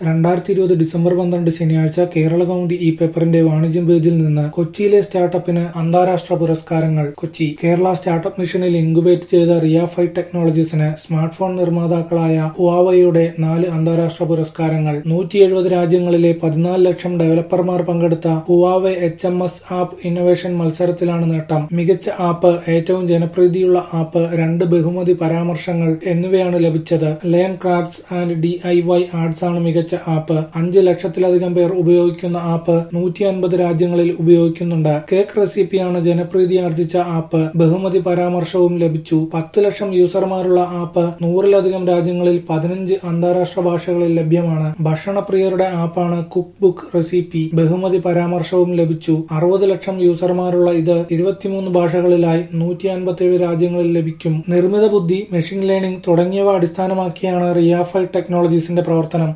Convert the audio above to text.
രണ്ടായിരത്തി ഇരുപത് ഡിസംബർ പന്ത്രണ്ട് ശനിയാഴ്ച കേരള കൗമുദി ഇ പേപ്പറിന്റെ വാണിജ്യം പേജിൽ നിന്ന് കൊച്ചിയിലെ സ്റ്റാർട്ടപ്പിന് അന്താരാഷ്ട്ര പുരസ്കാരങ്ങൾ കൊച്ചി കേരള സ്റ്റാർട്ടപ്പ് മിഷനിൽ ഇൻകുബേറ്റ് ചെയ്ത റിയാഫൈ ടെക്നോളജീസിന് സ്മാർട്ട് ഫോൺ നിർമ്മാതാക്കളായ ഹുവാവയുടെ നാല് അന്താരാഷ്ട്ര പുരസ്കാരങ്ങൾ നൂറ്റി എഴുപത് രാജ്യങ്ങളിലെ പതിനാല് ലക്ഷം ഡെവലപ്പർമാർ പങ്കെടുത്ത Huawei H M S app innovation മത്സരത്തിലാണ് നേട്ടം മികച്ച ആപ്പ് ഏറ്റവും ജനപ്രീതിയുള്ള ആപ്പ് രണ്ട് ബഹുമതി പരാമർശങ്ങൾ എന്നിവയാണ് ലഭിച്ചത് learn crafts and D I Y arts ആണ് മികച്ച ആപ്പ് അഞ്ച് ലക്ഷത്തിലധികം പേർ ഉപയോഗിക്കുന്ന ആപ്പ് നൂറ്റി അൻപത് രാജ്യങ്ങളിൽ ഉപയോഗിക്കുന്നുണ്ട് കേക്ക് റെസിപ്പിയാണ് ജനപ്രീതി ആർജിച്ച ആപ്പ് ബഹുമതി പരാമർശവും ലഭിച്ചു പത്ത് ലക്ഷം യൂസർമാരുള്ള ആപ്പ് നൂറിലധികം രാജ്യങ്ങളിൽ പതിനഞ്ച് അന്താരാഷ്ട്ര ഭാഷകളിൽ ലഭ്യമാണ് ഭക്ഷണപ്രിയരുടെ ആപ്പാണ് കുക്ക് ബുക്ക് റെസിപ്പി ബഹുമതി പരാമർശവും ലഭിച്ചു അറുപത് ലക്ഷം യൂസർമാരുള്ള ഇത് ഇരുപത്തിമൂന്ന് ഭാഷകളിലായി നൂറ്റി അൻപത്തിയേഴ് രാജ്യങ്ങളിൽ ലഭിക്കും നിർമ്മിത ബുദ്ധി മെഷീൻ ലേണിംഗ് തുടങ്ങിയവ അടിസ്ഥാനമാക്കിയാണ് റിയാഫൈ ടെക്നോളജീസിന്റെ പ്രവർത്തനം